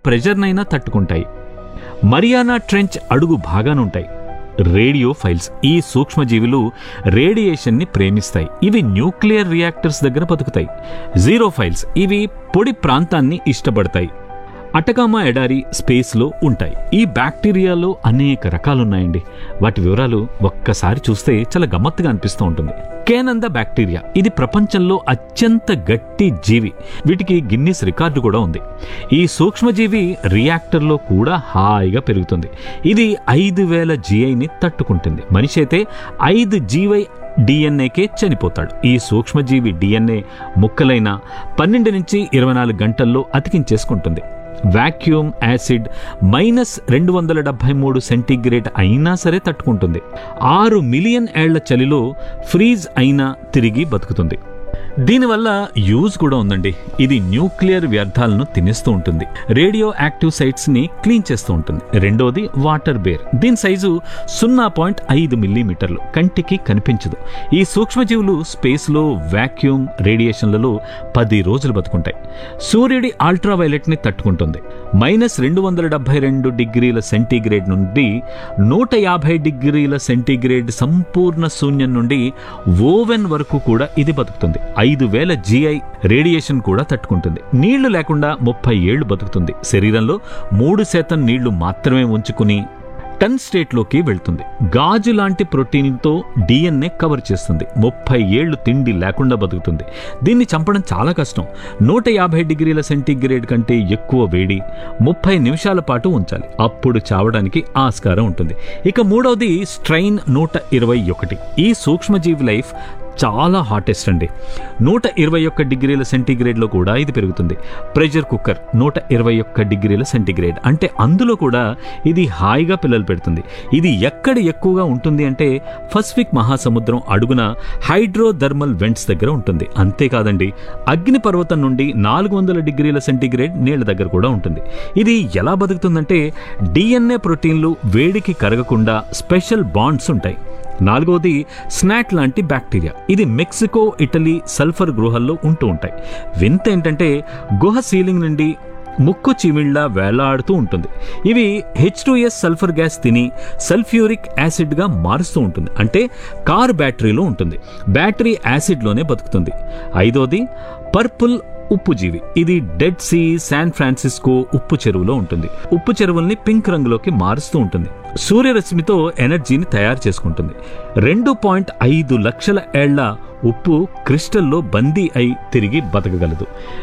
ప్రెజర్నైనా తట్టుకుంటాయి Mariana trench అడుగు భాగానుంటాయి radio files ఈ సూక్ష్మజీవులు రేడియేషన్ని ప్రేమిస్తాయి ఇవి న్యూక్లియర్ రియాక్టర్స్ దగ్గర బతుకుతాయి జీరో ఫైల్స్ ఇవి పొడి ప్రాంతాన్ని ఇష్టపడతాయి అటకామా ఎడారి స్పేస్లో ఉంటాయి ఈ బ్యాక్టీరియాలో అనేక రకాలున్నాయండి వాటి వివరాలు ఒక్కసారి చూస్తే చాలా గమ్మత్తుగా అనిపిస్తూ ఉంటుంది కేనంద బ్యాక్టీరియా ఇది ప్రపంచంలో అత్యంత గట్టి జీవి వీటికి గిన్నిస్ రికార్డు కూడా ఉంది ఈ సూక్ష్మజీవి రియాక్టర్లో కూడా హాయిగా పెరుగుతుంది ఇది ఐదు వేల జిఐని తట్టుకుంటుంది మనిషి అయితే ఐదు జీవై డిఎన్ఏకే చనిపోతాడు ఈ సూక్ష్మజీవి డిఎన్ఏ ముక్కలైన పన్నెండు నుంచి ఇరవై నాలుగు గంటల్లో అతికించేసుకుంటుంది వాక్యూమ్ యాసిడ్ మైనస్ రెండు వందల డెబ్బై మూడు సెంటీగ్రేడ్ అయినా సరే తట్టుకుంటుంది ఆరు మిలియన్ ఏళ్ల చలిలో ఫ్రీజ్ అయినా తిరిగి బతుకుతుంది దీనివల్ల యూజ్ కూడా ఉందండి ఇది న్యూక్లియర్ వ్యర్థాలను తినేస్తూ ఉంటుంది రేడియో యాక్టివ్ సైట్స్ ని క్లీన్ చేస్తూ ఉంటుంది రెండోది వాటర్ బేర్ దీని సైజు సున్నా పాయింట్ ఐదు మిల్లీమీటర్లు కంటికి కనిపించదు ఈ సూక్ష్మజీవులు స్పేస్లో వాక్యూమ్ రేడియేషన్లలో పది రోజులు బతుకుంటాయి సూర్యుడి అల్ట్రావైలెట్ ని తట్టుకుంటుంది మైనస్ రెండు వందల డెబ్బై రెండు డిగ్రీల సెంటీగ్రేడ్ నుండి నూట యాభై డిగ్రీల సెంటీగ్రేడ్ సంపూర్ణ శూన్యం నుండి ఓవెన్ వరకు కూడా ఇది బతుకుతుంది ఐదు వేల జిఐ రేడియేషన్ కూడా తట్టుకుంటుంది నీళ్లు లేకుండా ముప్పై ఏళ్లు బతుకుతుంది శరీరంలో మూడు శాతం నీళ్లు మాత్రమే ఉంచుకుని టన్ స్టేట్లోకి వెళ్తుంది గాజు లాంటి ప్రోటీన్తో డిఎన్ఏ కవర్ చేస్తుంది ముప్పై ఏళ్లు తిండి లేకుండా బతుకుతుంది దీన్ని చంపడం చాలా కష్టం నూట యాభై డిగ్రీల సెంటీగ్రేడ్ కంటే ఎక్కువ వేడి ముప్పై నిమిషాల పాటు ఉంచాలి అప్పుడు చావడానికి ఆస్కారం ఉంటుంది ఇక మూడవది స్ట్రైన్ నూట ఇరవై ఒకటి ఈ సూక్ష్మజీవి లైఫ్ చాలా హాటెస్ట్ అండి నూట ఇరవై ఒక్క డిగ్రీల సెంటీగ్రేడ్లో కూడా ఇది పెరుగుతుంది ప్రెషర్ కుక్కర్ నూట ఇరవై ఒక్క డిగ్రీల సెంటీగ్రేడ్ అంటే అందులో కూడా ఇది హాయిగా పిల్లలు పెడుతుంది ఇది ఎక్కడ ఎక్కువగా ఉంటుంది అంటే పసిఫిక్ మహాసముద్రం అడుగున హైడ్రోథర్మల్ వెంట్స్ దగ్గర ఉంటుంది అంతేకాదండి అగ్నిపర్వతం నుండి నాలుగు వందల డిగ్రీల సెంటీగ్రేడ్ నీళ్ల దగ్గర కూడా ఉంటుంది ఇది ఎలా బతుకుతుందంటే డిఎన్ఏ ప్రోటీన్లు వేడికి కరగకుండా స్పెషల్ బాండ్స్ ఉంటాయి నాలుగవది స్నాట్ లాంటి బ్యాక్టీరియా ఇది మెక్సికో ఇటలీ సల్ఫర్ గృహాల్లో ఉంటూ ఉంటాయి వింత ఏంటంటే గుహ సీలింగ్ నుండి ముక్కు చిమిళ్ళ వేలాడుతూ ఉంటుంది ఇవి హెచ్ సల్ఫర్ గ్యాస్ తిని సల్ఫ్యూరిక్ యాసిడ్గా మారుస్తూ ఉంటుంది అంటే కార్ బ్యాటరీలో ఉంటుంది బ్యాటరీ యాసిడ్లోనే బతుకుతుంది ఐదోది పర్పుల్ ఉప్పు జీవి ఇది డెడ్ సీ శాన్ ఫ్రాన్సిస్కో ఉప్పు చెరువులో ఉంటుంది ఉప్పు చెరువుల్ని పింక్ రంగులోకి మారుస్తూ ఉంటుంది సూర్యరశ్మితో ఎనర్జీని తయారు చేసుకుంటుంది రెండు పాయింట్ ఐదు లక్షల ఏళ్ల ఉప్పు క్రిస్టల్లో బందీ అయి తిరిగి బతకగలదు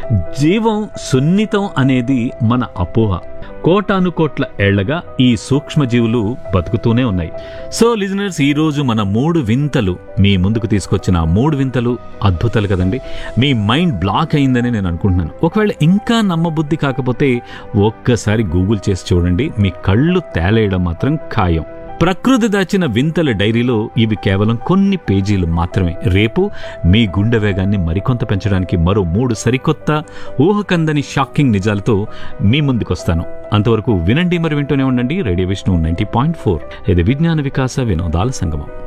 జీవం సున్నితం అనేది మన అపోహ కోటాను కోట్ల ఏళ్లగా ఈ సూక్ష్మజీవులు బతుకుతూనే ఉన్నాయి సో లిజనర్స్ ఈ రోజు మన మూడు వింతలు మీ ముందుకు తీసుకొచ్చిన ఆ మూడు వింతలు అద్భుతాలు కదండి మీ మైండ్ బ్లాక్ అయిందని నేను అనుకుంటున్నాను ఒకవేళ ఇంకా నమ్మబుద్ధి కాకపోతే ఒక్కసారి గూగుల్ చేసి చూడండి మీ కళ్ళు తేలేయడం మాత్రం ఖాయం ప్రకృతి దాచిన వింతల డైరీలో ఇవి కేవలం కొన్ని పేజీలు మాత్రమే రేపు మీ గుండె వేగాన్ని మరికొంత పెంచడానికి మరో మూడు సరికొత్త ఊహకందని షాకింగ్ నిజాలతో మీ ముందుకొస్తాను అంతవరకు వినండి మరి వింటూనే ఉండండి radio Vishnu ninety point four ఇది విజ్ఞాన వికాస వినోదాల సంగమం